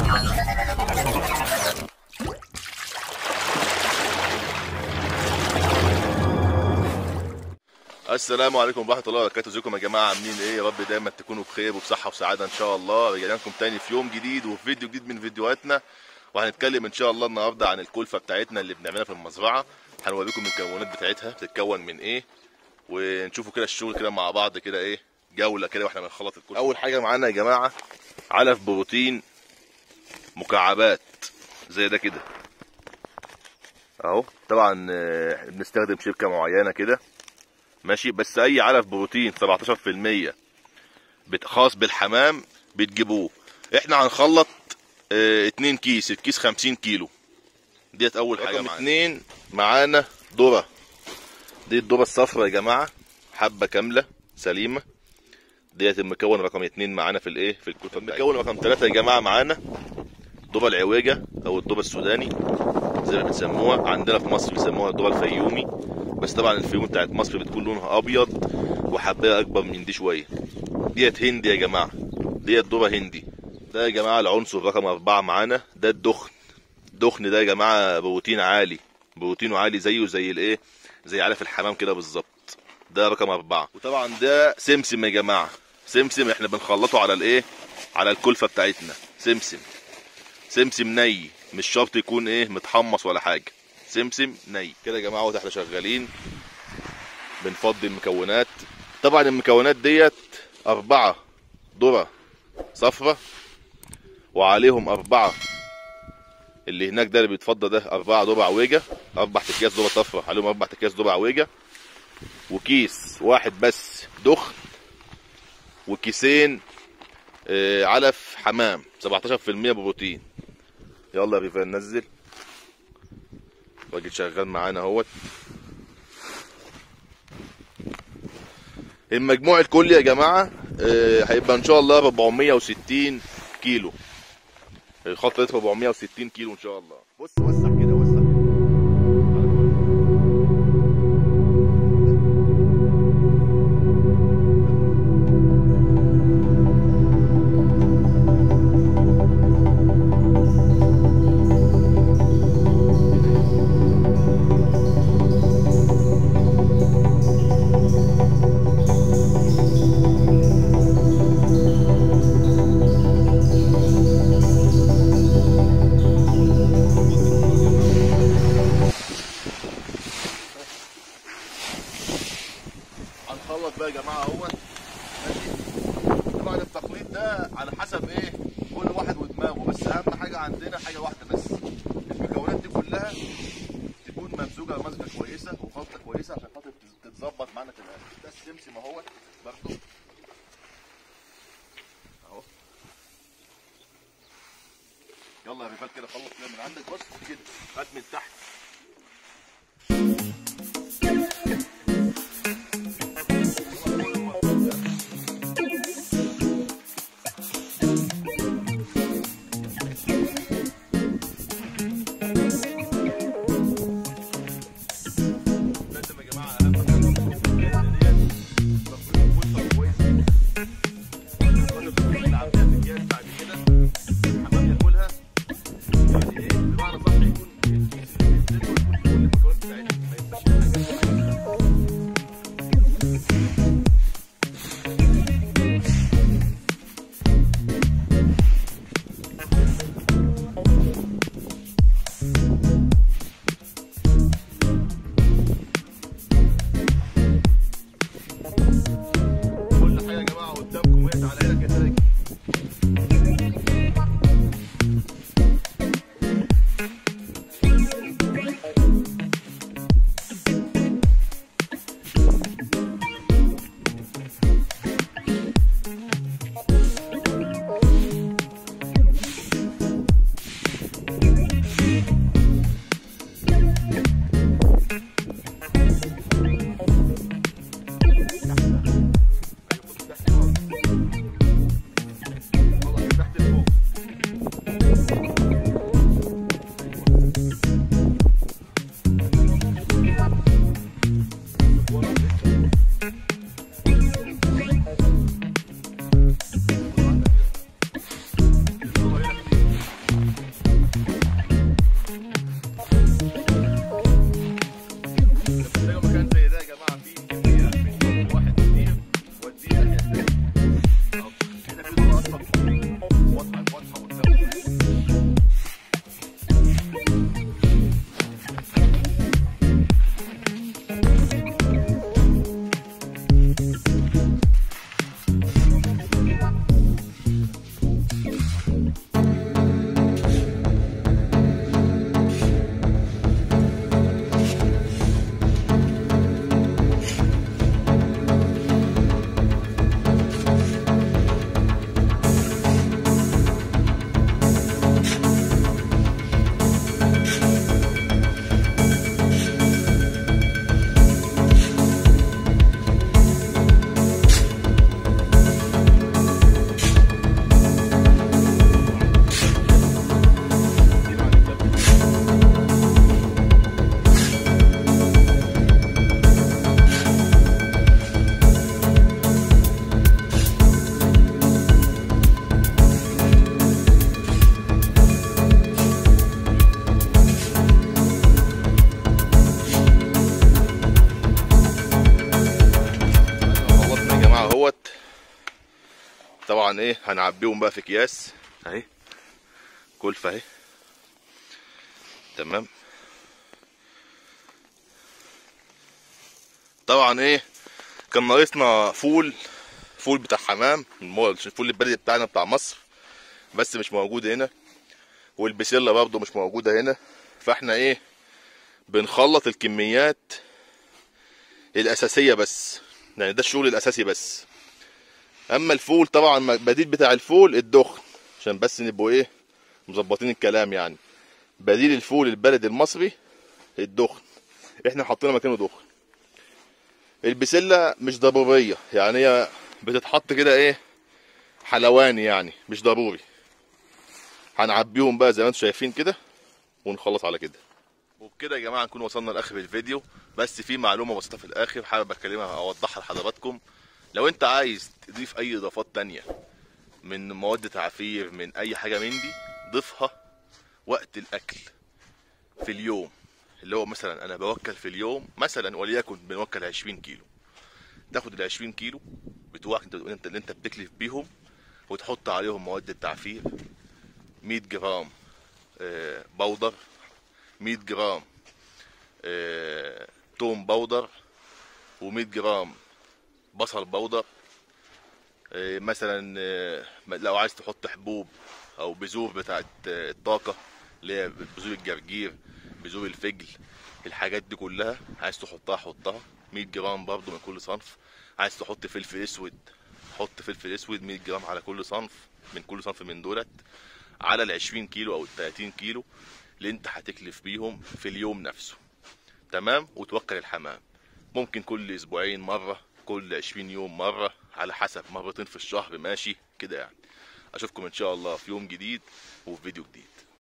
السلام عليكم ورحمه الله وبركاته ازيكم يا جماعه عاملين ايه يا رب دايما تكونوا بخير وبصحه وسعاده ان شاء الله رجعنا لكم تاني في يوم جديد وفي فيديو جديد من فيديوهاتنا وهنتكلم ان شاء الله النهارده عن الكلفه بتاعتنا اللي بنعملها في المزرعه هنوريكم المكونات بتاعتها بتتكون من ايه ونشوفوا كده الشغل كده مع بعض كده ايه جوله كده واحنا بنخلط الكلفه اول حاجه معانا يا جماعه علف بروتين مكعبات زي ده كده اهو طبعا آه، بنستخدم شركه معينه كده ماشي بس اي علف بروتين 17% بت- خاص بالحمام بتجيبوه احنا هنخلط اه 2 كيس الكيس 50 كيلو ديت اول حاجه معانا اتنين معانا ذره دي الذره الصفراء يا جماعه حبه كامله سليمه ديت المكون رقم اتنين معانا في الايه في الكتب المكون رقم ثلاثة يا جماعه معانا الذره العويجه او الذره السوداني زي ما بتسموها عندنا في مصر بيسموها الذره الفيومي بس طبعا الفيوم بتاعت مصر بتكون لونها ابيض وحبايه اكبر من دي شويه ديت هندي يا جماعه ديت ذره هندي ده يا جماعه العنصر رقم أربعة معانا ده الدخن الدخن ده يا جماعه بروتين عالي بروتينه عالي زيه زي الايه زي علف الحمام كده بالظبط ده رقم أربعة وطبعا ده سمسم يا جماعه سمسم احنا بنخلطه على الايه على الكلفه بتاعتنا سمسم سمسم ني مش شرط يكون ايه متحمص ولا حاجه سمسم ني كده يا جماعه اهوت احنا شغالين بنفضي المكونات طبعا المكونات ديت أربعة ذرة صفرة وعليهم أربعة اللي هناك ده اللي بيتفضى ده أربعة ذرة عويجة أربع أكياس ذرة صفرة عليهم أربع أكياس ذرة عويجة وكيس واحد بس دخن وكيسين آه، علف حمام 17% بروتين يلا يا ريفان نزل راجل شغال معانا اهوت المجموع الكلي يا جماعه آه، هيبقى ان شاء الله 460 كيلو الخط ده 460 كيلو ان شاء الله بص وسع كده وسع هنخلص بقى يا جماعه اهوت ماشي طبعا التخليط ده على حسب ايه كل واحد ودماغه بس اهم حاجه عندنا حاجه واحده بس المكونات دي كلها تكون ممزوجه مزجه كويسه وخلطه كويسه عشان خاطر تتظبط معانا في الاخر ده السمسم اهوت برضه اهو يلا يا رجال كده خلص كده من عندك بص كده هات من تحت لازم يا جماعه اهم حاجه الكيس ديت تفريغ فرصه كويسه كل الفلوس اللي عاملها في الكيس بعد كده الحمام ياكلها يعني ايه بمعنى صح يكون الكيس طبعا ايه هنعبيهم بقى في اكياس اهي كلفة اهي تمام طبعا ايه كان ناقصنا فول فول بتاع حمام المو- الفول البلدي بتاعنا بتاع مصر بس مش موجود هنا والبسله برضه مش موجوده هنا فاحنا ايه بنخلط الكميات الاساسيه بس يعني ده الشغل الاساسي بس اما الفول طبعا ما- بديل بتاع الفول الدخن عشان بس نبقوا ايه مظبطين الكلام يعني بديل الفول البلدي المصري الدخن احنا حاطين مكانه دخن البسله مش ضروريه يعني هي بتتحط كده ايه حلواني يعني مش ضروري هنعبيهم بقى زي ما انتم شايفين كده ونخلص على كده وبكده يا جماعه نكون وصلنا لاخر الفيديو بس في معلومه بسيطه في الاخر حابب اكلمها اوضحها لحضراتكم لو انت عايز تضيف اي اضافات تانية من مواد تعفير من اي حاجه من دي ضيفها وقت الاكل في اليوم اللي هو مثلا انا بوكل في اليوم مثلا وليكن بنوكل 20 كيلو تاخد ال 20 كيلو بتوعك انت انت اللي انت بتكلف بيهم وتحط عليهم مواد التعفير 100 جرام آه، بودر 100 جرام آه، توم بودر و100 جرام بصل بودر آه، مثلا آه، لو عايز تحط حبوب او بذور بتاعت آه، الطاقه اللي هي بذور الجرجير بذور الفجل الحاجات دي كلها عايز تحطها حطها 100 جرام برضو من كل صنف عايز تحط فلفل اسود حط فلفل اسود 100 جرام على كل صنف من كل صنف من دولت على ال 20 كيلو او ال 30 كيلو اللي انت هتكلف بيهم في اليوم نفسه تمام وتوكل الحمام ممكن كل اسبوعين مره كل 20 يوم مره على حسب مرتين في الشهر ماشي كده يعني اشوفكم ان شاء الله في يوم جديد وفي فيديو جديد